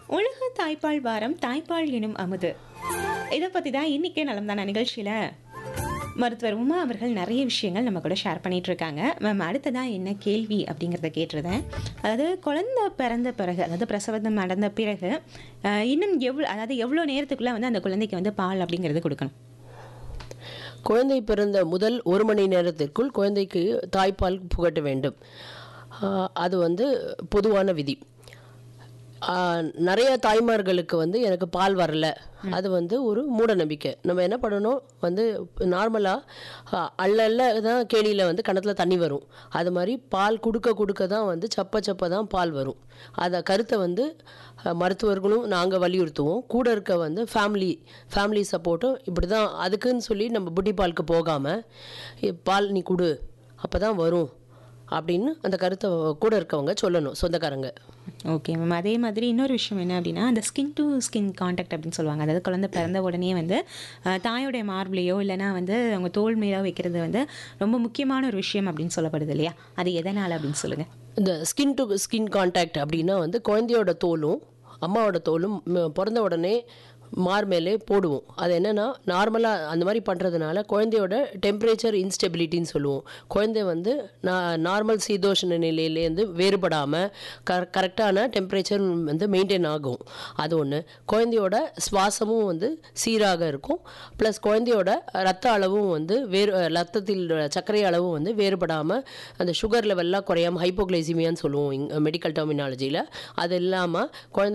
உலக தாய்ப்பால் வாரம் தாய்ப்பால் எனும் அமுது இதை பற்றி தான் இன்றைக்கே நலம்தான நிகழ்ச்சியில் மருத்துவர் உமா அவர்கள் நிறைய விஷயங்கள் நம்ம கூட ஷேர் பண்ணிட்டு இருக்காங்க மேம் அடுத்ததாக என்ன கேள்வி அப்படிங்கிறத கேட்டிருந்தேன் அதாவது குழந்தை பிறந்த பிறகு அதாவது பிரசவம் நடந்த பிறகு அஹ், இன்னும் எவ்வளோ அதாவது எவ்வளோ நேரத்துக்குள்ளே வந்து அந்த குழந்தைக்கு வந்து பால் அப்படிங்கிறது கொடுக்கணும் குழந்தை பிறந்த முதல் ஒரு மணி நேரத்திற்குள் குழந்தைக்கு தாய்ப்பால் புகட்ட வேண்டும் ஆஹ் அது வந்து பொதுவான விதி ஆஹ் நிறைய தாய்மார்களுக்கு வந்து எனக்கு பால் வரல அது வந்து ஒரு மூட நம்பிக்கை நம்ம என்ன பண்ணணும் வந்து நார்மலாக அள்ள அள்ள தான் கேணியில் வந்து கிணத்துல தண்ணி வரும் அது மாதிரி பால் கொடுக்க கொடுக்க தான் வந்து சப்ப சப்ப தான் பால் வரும் அதை கருத்தை வந்து அஹ், மருத்துவர்களும் நாங்கள் வலியுறுத்துவோம் கூட இருக்க வந்து ஃபேமிலி ஃபேமிலி சப்போர்ட்டும் இப்படி தான் அதுக்குன்னு சொல்லி நம்ம புட்டி பாலுக்கு போகாமல் பால் நீ கொடு அப்போ தான் வரும் அப்படின்னு அந்த கருத்தை கூட இருக்கவங்க சொல்லணும் சொந்தக்காரங்க ஓகே மேம் அதே மாதிரி இன்னொரு விஷயம் என்ன அப்படின்னா அந்த ஸ்கின் டு ஸ்கின் காண்டாக்ட் அப்படின்னு சொல்லுவாங்க அதாவது குழந்தை பிறந்த உடனே வந்து அஹ், தாயோடைய மார்பிளையோ இல்லைனா வந்து அவங்க தோல் மேலோ வைக்கிறது வந்து ரொம்ப முக்கியமான ஒரு விஷயம் அப்படின்னு சொல்லப்படுது இல்லையா அது எதனால் அப்படின்னு சொல்லுங்கள் இந்த ஸ்கின் டு ஸ்கின் கான்டாக்ட் அப்படின்னா வந்து குழந்தையோட தோலும் அம்மாவோட தோலும் ம், பிறந்த உடனே மார் மேலே போடுவோம் அது என்னென்னா நார்மலாக அந்த மாதிரி பண்ணுறதுனால குழந்தையோட டெம்பரேச்சர் இன்ஸ்டெபிலிட்டின்னு சொல்லுவோம் குழந்தை வந்து நான் நார்மல் சீதோஷண நிலையிலேருந்து வேறுபடாமல் க கரெக்டான டெம்பரேச்சர் வந்து மெயின்டைன் ஆகும் அது ஒன்று குழந்தையோட சுவாசமும் வந்து சீராக இருக்கும் ப்ளஸ் குழந்தையோட ரத்த அளவும் வந்து வேறு ரத்தத்தில் சர்க்கரை அளவும் வந்து வேறுபடாமல் அந்த சுகர் லெவல்லாம் குறையாமல் ஹைப்போகிளைசிமியான்னு சொல்லுவோம் மெடிக்கல் டெர்மினாலஜியில் அது இல்லாமல் குழந்தை